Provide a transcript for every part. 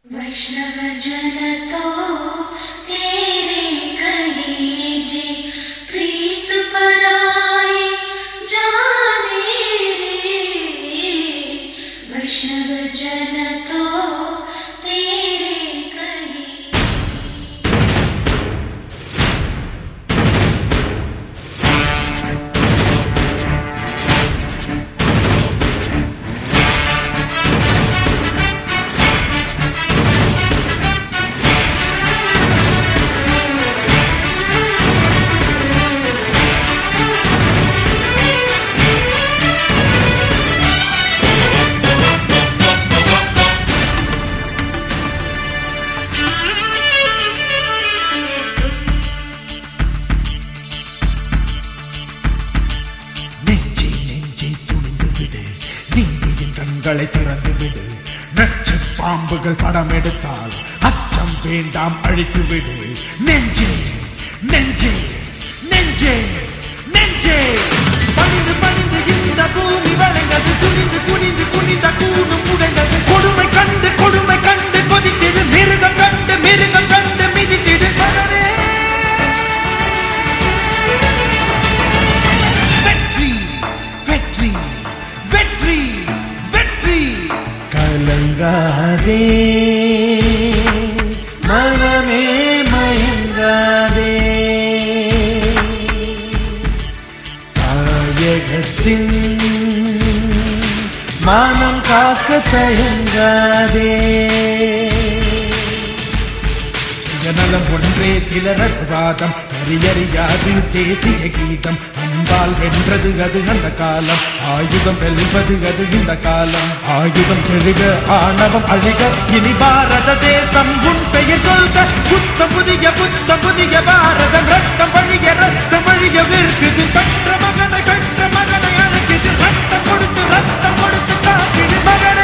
वैष्णव जन तो तेरे कहे जे प्रीत पराए जाने रे वैष्णव जन तो तेरे कहे நெஞ்சே நெஞ்சே துணிந்து விடு நீதியின் கண்களை திறந்து விடு நச்சு பாம்புகள் படம் எடுத்தால் அச்சம் வேண்டாம் அழித்து விடு நெஞ்சே நெஞ்சே நெஞ்சே நெஞ்சே பணிந்து பணிந்து இந்த பூமி வளைந்தது குனிந்து குனிந்து குனிந்த கூடும் உடைந்தது கொடுமை கண்டு கொடுமை கண்டு கொதித்திடு மிருகம் கண்டு மிருகம் கண்டு மிதித்திடு மகனே வெற்றி வெற்றி வெற்றி வெற்றி கலங்காதே மனமே மயங்காதே தாயகத்தின் மானம் காக்க தயங்காதே சுயநலம் ஒன்றே சிலரது வாதம் அறியறியாது தேசிய கீதம் அன்பால் வென்றது அது அந்த காலம் ஆயுதம் வெல்வது அது இந்த காலம் ஆயுதம் பெருக ஆணவம் அழிக இனி பாரத தேசம் உன் பெயர் சொல்க புத்தம் புதிய புத்தம் புதிய பாரதம் ரத்தம் வழிய ரத்தம் வழிய விற்குது பெற்ற மகனை பெற்ற மகனை அழைக்குது ரத்தம் கொடுத்து ரத்தம் கொடுத்து காக்குது மகனே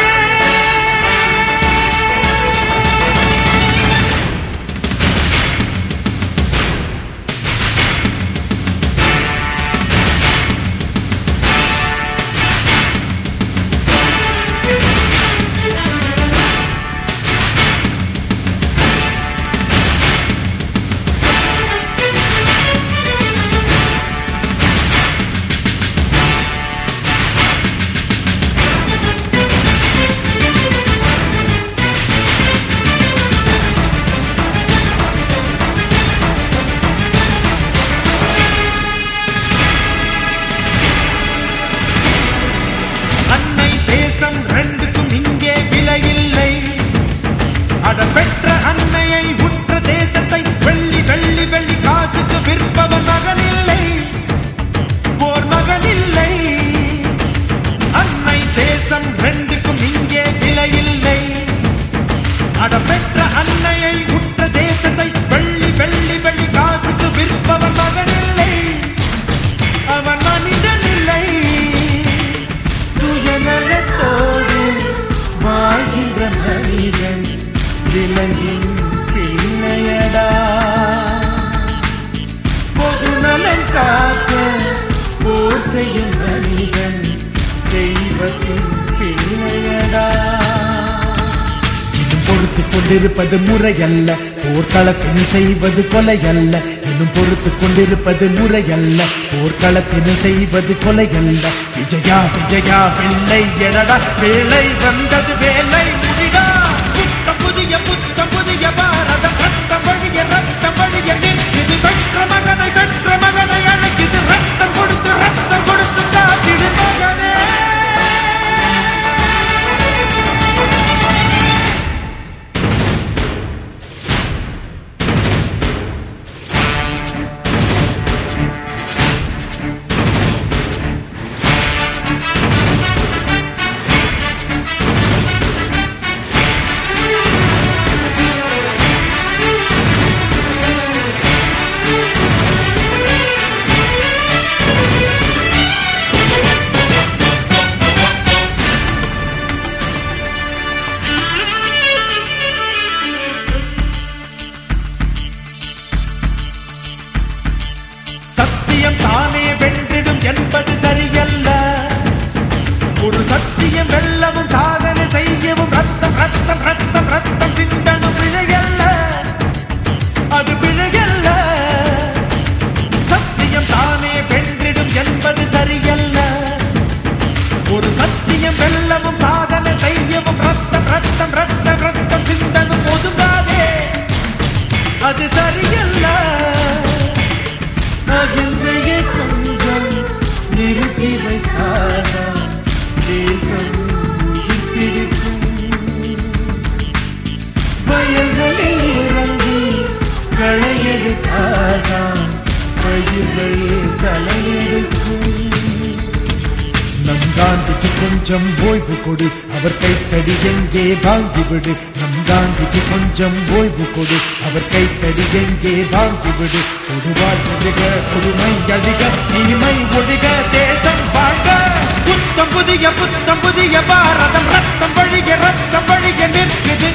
அன்னை தேசம் ரெண்டுக்கும் இங்கே விலையில்லை அட பெற்ற அன்னையை உற்ற தேசத்தை வெள்ளி வெள்ளி வெள்ளி காசுக்கு விற்பவன் மகனில்லை போர் மகனில்லை அன்னை தேசம் ரெண்டுக்கும் இங்கே விலையில்லை அட பெற்ற அன்னையை உற்ற தேசத்தை வெள்ளி வெள்ளி வெள்ளி காசுக்கு விற்பவன் மகனில்லை அவன் மனிதன் இல்லை சுயநலத்தோடு வாழ்கின்ற மனிதன் விலங்கின் பிள்ளையடா பொதுநலன் காக்க போர் செய்யும் மனிதன் தெய்வத்தின் பிள்ளையடா இன்னும் பொறுத்து கொண்டிருப்பது முறையல்ல போர்க்களத்தில் செய்வது கொலையல்ல இன்னும் பொறுத்து கொண்டிருப்பது முறையல்ல போர்க்களத்தில் செய்வது கொலையல்ல விஜயா விஜயா வெள்ளை எடடா வேலை வந்தது வேலை முடிடா புத்தம் புதிய புத்தம் புதிய பாரதம் ரத்தம் வழிய ரத்தம் வழிய நிற்குது பெற்ற மகனை பெற்ற மகனை அழைக்குது ரத்தம் கொடுத்து ரத்தம் கொடுத்து காத்திடு மகனே சத்தியம் தானே வென்றிடும் என்பது சரியல்ல ஒரு சத்தியம் வெல்லவும் சாதனை செய்யவும் ரத்தம் ரத்தம் ரத்தம் ரத்தம் தேர்தல் தலையெடுக்கும் நம் காந்திக்கு கொஞ்சம் ஓய்வு கொடு அவர் கைத்தடி எங்கே வாங்கிவிடு நம் காந்திக்கு கொஞ்சம் ஓய்வு கொடு அவர் கைத்தடி எங்கே வாங்கிவிடு கொடுவாள் எழுக கொடுமை அழிக இனிமை ஒழிக தேசம் வாங்க புத்தம் புதிய புத்தம் புதிய பாரதம் ரத்தம் வழிய ரத்தம் வழிய நிற்குது